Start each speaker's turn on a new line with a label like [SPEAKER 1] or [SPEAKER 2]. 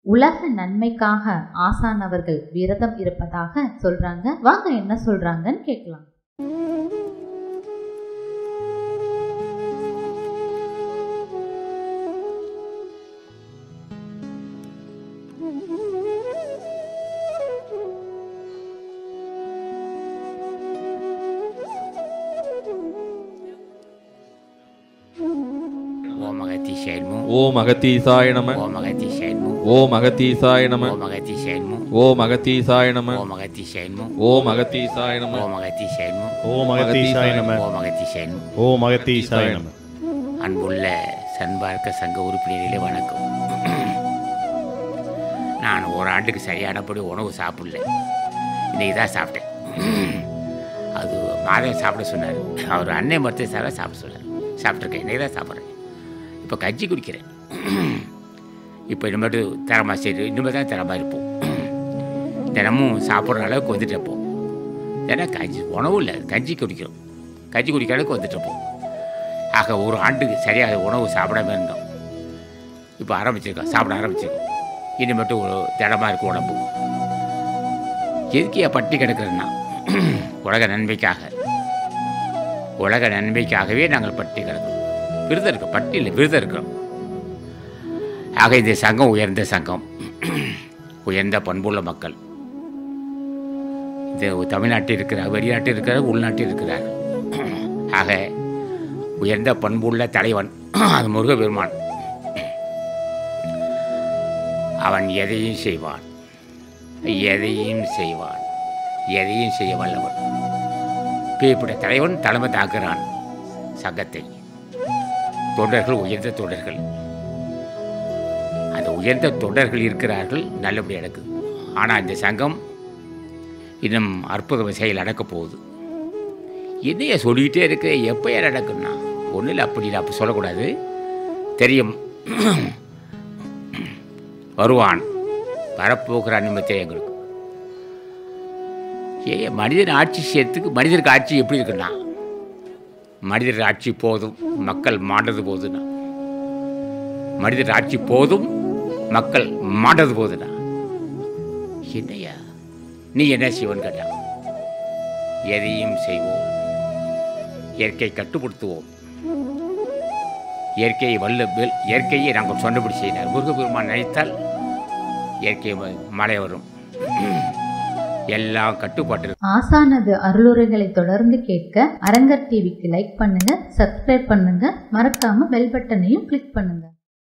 [SPEAKER 1] உலக நன்மைக்காக ஆசான் அவர்கள் விரதம் இருப்பதாக சொல்றாங்க வாங்க என்ன சொல்றாங்கன்னு கேட்கலாம்
[SPEAKER 2] ஓம் அகத்தி செயல்மு
[SPEAKER 3] ஓம் அகத்தீசாய நம
[SPEAKER 2] ஓம் அகத்தி செயல்மு
[SPEAKER 3] ஓம் அகத்தீசாய நம
[SPEAKER 2] ஓம் அகத்தி செயல்மு
[SPEAKER 3] ஓம் அகத்தீசாய நம
[SPEAKER 2] ஓம் அகத்தி செயல்மு
[SPEAKER 3] ஓம் அகத்தீசாய நம
[SPEAKER 2] ஓம் அகத்தி செயல்மு
[SPEAKER 4] ஓம் அகத்தீசாய நம
[SPEAKER 2] ஓம் அகத்தி செயல்மு
[SPEAKER 4] ஓம் அகத்தீசாய நம
[SPEAKER 2] அன்புள்ள சன்பார்க்க சங்க உறுப்பினர்களே வணக்கம் நான் ஒரு ஆண்டுக்கு சரியானபடி உணவு சாப்பிடல இன்னைக்கு தான் சாப்பிட்டேன் அது மாதம் சாப்பிட சொன்னார் அவர் அன்னை மருத்துவ சாரை சாப்பிட சொன்னார் சாப்பிட்ருக்கேன் இன்னைக்கு தான் சாப்பிட்றேன் இப்போ கஞ்சி குடிக்கிறேன் இப்போ இனிமேட்டு தரமாக சரி இனிமேல் தான் தரமாக இருப்போம் தினமும் சாப்பிட்ற அளவுக்கு வந்துட்டு இருப்போம் ஏன்னா கஞ்சி உணவு இல்லை கஞ்சி குடிக்கிறோம் கஞ்சி குடிக்கிற அளவுக்கு வந்துட்டு இருப்போம் ஆக ஒரு ஆண்டுக்கு சரியாக உணவு சாப்பிடாம இருந்தோம் இப்போ ஆரம்பிச்சிருக்கோம் சாப்பிட ஆரம்பிச்சிருக்கோம் இனிமேட்டு ஒரு திடமாக இருக்கும் உடம்பு எதுக்கு ஏன் பட்டி கிடக்கிறேன்னா உலக நன்மைக்காக உலக நன்மைக்காகவே நாங்கள் பட்டி கிடக்கிறோம் விருதம் இருக்கோம் பட்டி இல்லை விருதம் இருக்கிறோம் ஆக இந்த சங்கம் உயர்ந்த சங்கம் உயர்ந்த பண்புள்ள மக்கள் இது தமிழ்நாட்டில் இருக்கிறார் வெளிநாட்டில் இருக்கிறார் உள்நாட்டில் இருக்கிறார் ஆக உயர்ந்த பண்புள்ள தலைவன் அது முருகபெருமான் அவன் எதையும் செய்வான் எதையும் செய்வான் எதையும் செய்ய வல்லவன் பேய்ப்பட்ட தலைவன் தலைமை தாக்குகிறான் சங்கத்தை தொண்டர்கள் உயர்ந்த தொண்டர்கள் அந்த உயர்ந்த தொண்டர்கள் இருக்கிறார்கள் நல்லபடி நடக்குது ஆனால் இந்த சங்கம் இன்னும் அற்புத செயல் நடக்கப் போகுது என்னைய சொல்லிக்கிட்டே இருக்க எப்போ நடக்கும்னா ஒன்றும் இல்லை அப்படி இல்லை அப்படி சொல்லக்கூடாது தெரியும் வருவான் வரப்போகிற நிமித்தம் எங்களுக்கு ஏ மனிதன் ஆட்சி செய்யறதுக்கு மனிதருக்கு ஆட்சி எப்படி இருக்குன்னா மனிதர் ஆட்சி போதும் மக்கள் மாண்டது போதுன்னா மனிதர் ஆட்சி போதும் மக்கள் மாண்டது போதுன்னா என்னையா நீ என்ன செய்வன் கேட்டான் எதையும் செய்வோம் இயற்கை கட்டுப்படுத்துவோம் இயற்கையை வல்ல வெல் இயற்கையை நாங்கள் சொன்னபடி செய்தார் முருகப்பெருமான் நினைத்தால் இயற்கை ம- மழை வரும் எல்லாம் கட்டுப்பாட்டு
[SPEAKER 1] ஆசானது அருளுரைகளை தொடர்ந்து கேட்க அரங்கர் டிவிக்கு லைக் பண்ணுங்க சப்ஸ்கிரைப் பண்ணுங்க மறக்காம பெல் பட்டனையும் கிளிக் பண்ணுங்க